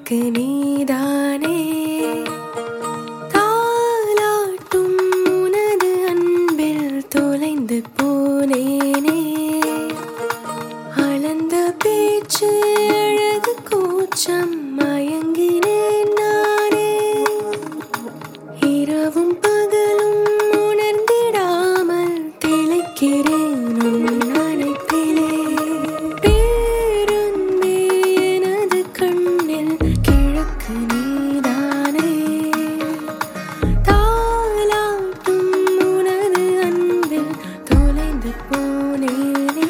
கிழக்கு நீதானே தாலாட்டும் உனது அன்பில் தொலைந்து போனேனே அளந்த பேச்சு அழகு கூச்சம் மயங்கினேன் நானே இரவும் பகலும் உணர்ந்திடாமல் திளைக்கிறேன் உன் அணைப்பிலே பேருந்தே எனது கண்ணில் கிழக்கு நீதானே தாலாட்டும் உனது அன்பில் தொலைந்து போனேனே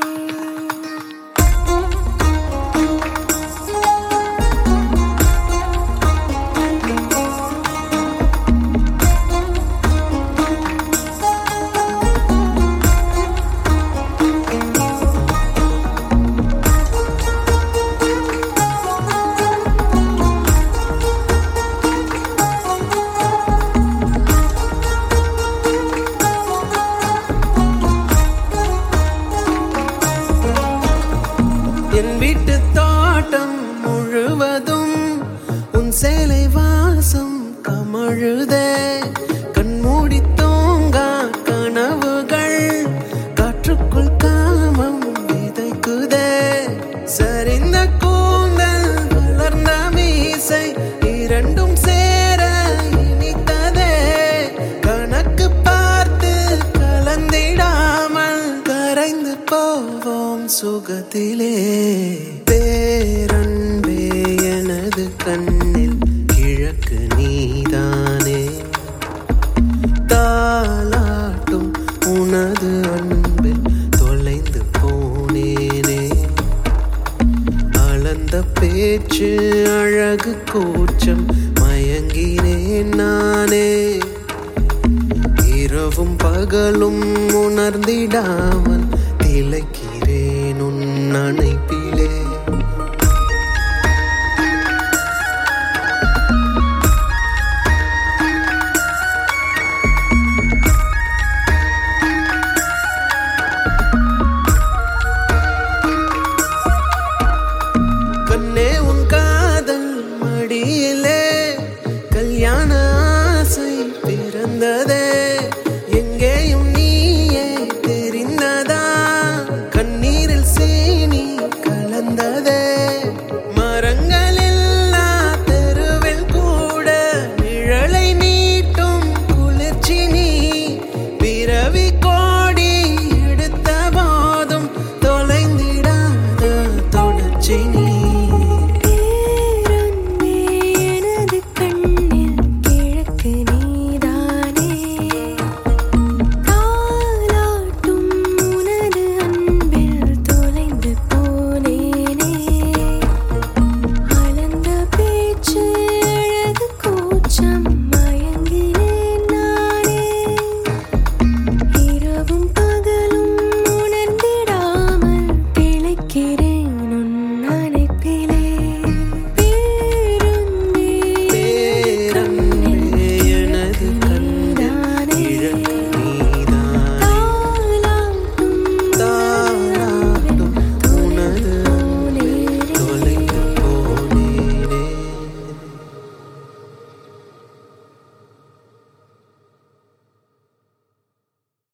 என் வீட்டு தோட்டம் முழுவதும் உன் சேலை வாசம் கமழுதே கண்மூடி தூங்கா கனவுகள் காற்றுக்குள் காமம் விதைக்குதே சரிந்த கூந்தல் வளர்ந்த மீசை இரண்டும் சேர இனித்ததே கணக்கு பார்த்து கலந்திடாமல் கரைந்து போவோம் சுகத்திலே பேரன்பே எனது கண்ணில் கிழக்கு நீதானே தாலாட்டும் உனது அன்பில் தொலைந்து போனேனே அளந்த பேச்சு அழகு கூச்சம் மயங்கினேன் நானே இரவும் பகலும் உணர்ந்திடாமல் திளைக்கிறேன் உன் அணைப்பில்